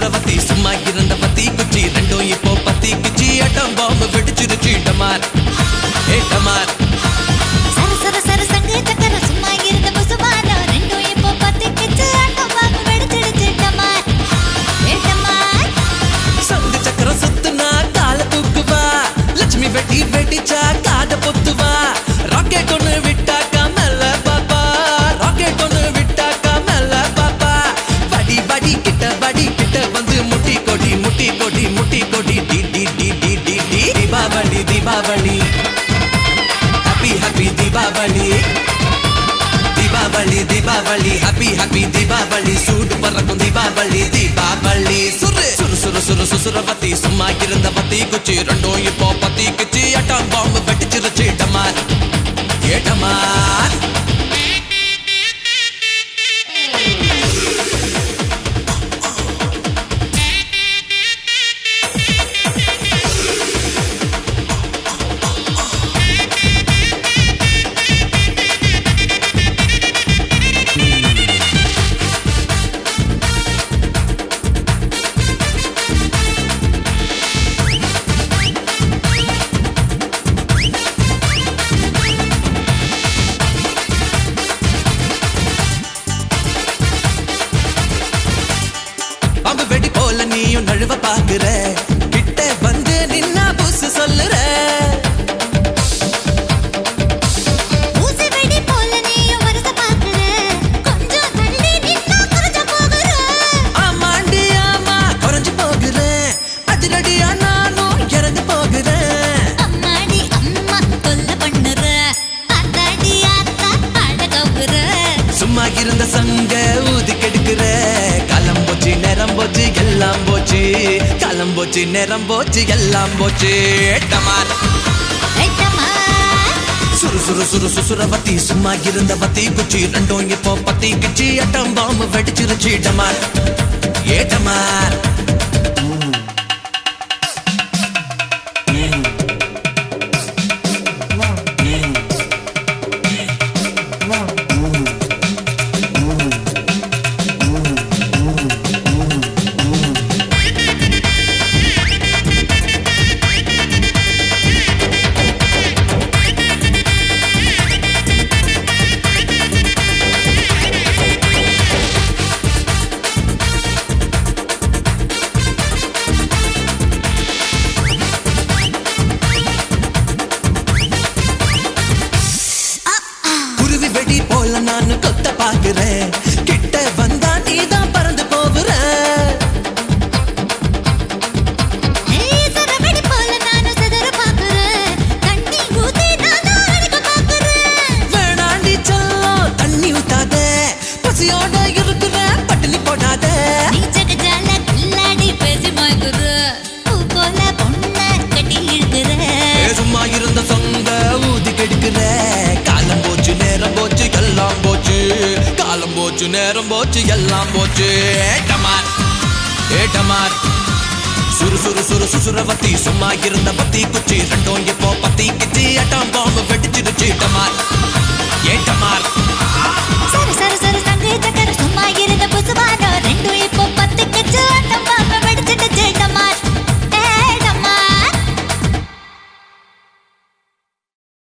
சுசுரவத்தி சும்மா இருந்த பத்தி குச்சி ரெண்டும் இப்போ பத்தி குச்சி அட்டம் பாம்பு வெடிச்சிருச்சு டமார் ஏ டமார் சர சர சர சங்கு சக்கர சும்மா இருந்த புசுமாரோ ரெண்டும் இப்போ பத்திக்கிச்சு ஆட்டம் பாம்பு வெடிச்சிடுச்சு டமார் ஏ டமார் சங்கு சக்கரம் சுத்துனா கால தூக்குவா லட்சுமி வெட்டி வெடிச்சா காத பொத்துவா ராக்கெட் ஒண்ணு விட்டாக்கா மேல பாப்பா ராக்கெட் ஒண்ணு விட்டாக்கா மேல பாப்பா படி படி கிட்ட படி கிட்ட வந்து முட்டி கொடி முட்டி கொடி முட்டி கொடி டி டி டி டி டி டி Deepavali Deepavali happy happy Deepavali Deepavali Deepavali happy happy Deepavali சூடு பறக்கும் தீபாவளி தீபாவளி சுரு சுரு சுரு சுரு சுசுர பத்தி சும்மா இருந்த பத்தி குச்சி ரெண்டும் இப்போ பத்தி குச்சி அட்டாம் பாம்பு வெட்டிச்சிருச்சு டமார் ஏ டமார் பாம்பு வெடி போல நீயும் நழுவ பாக்குற கிட்ட வந்து நின்னா புசு சொல்லுற ஊசி வெடி போல நீயும் வருஷ பாக்குற கொஞ்சம் தள்ளி நின்னா குறைஞ்ச போகுற ஆமாண்டி ஆமா குறைஞ்சு போகிறேன் அதிரடியா நானும் இறந்து போகிறேன் அம்மாடி அம்மா தொல்ல பண்ணுற ஆத்தாடி ஆத்தா ஆட கவுக்குற சும்மா இருந்த சங்க ஊதி கெடுக்கிற காலம் போச்சு நேரம் போச்சு எல்லாம் போச்சு காலம் போச்சு நேரம் போச்சு எல்லாம் போச்சு டமார் ஏ டமார் சுறு சுறு சுறு சுசுரவத்தி சும்மா இருந்த பத்தி குச்சி ரெண்டும் இப்போ பத்தி குச்சி அட்டம் பாம்பு வெடிச்சிருச்சு டமார் ஏ டமார் குருவி வெடி போல நான் கொத்த பாக்குறேன் கிட்ட வந்தா நீதான் பறந்து போகுற ஏய் சரவெடி போல நானும் சதற பாக்குறேன் தண்ணி ஊத்தி நானும் அடிக்க பாக்குறேன் வேணாண்டி செல்லம் தண்ணி ஊத்தாத பசியோட இருக்கிற பட்டினி போடாத நீ ஜகஜால கில்லாடி பேசி மாய்க்குற பூ போல பொண்ண கட்டி இழுக்கிற ஏ, சும்மா இருந்த சொங்க ஊதி கெடுக்கிற காலம் போச்சு நேரம் போச்சு எல்லாம் போச்சு காலம் போச்சு நேரம் போச்சு எல்லாம் போச்சு ஏட்டமார் ஏட்டமார் சுறு சுறு சுறு சுசுரவத்தி சும்மா இருந்த பத்தி குச்சி ரெண்டும் இப்போ பத்தி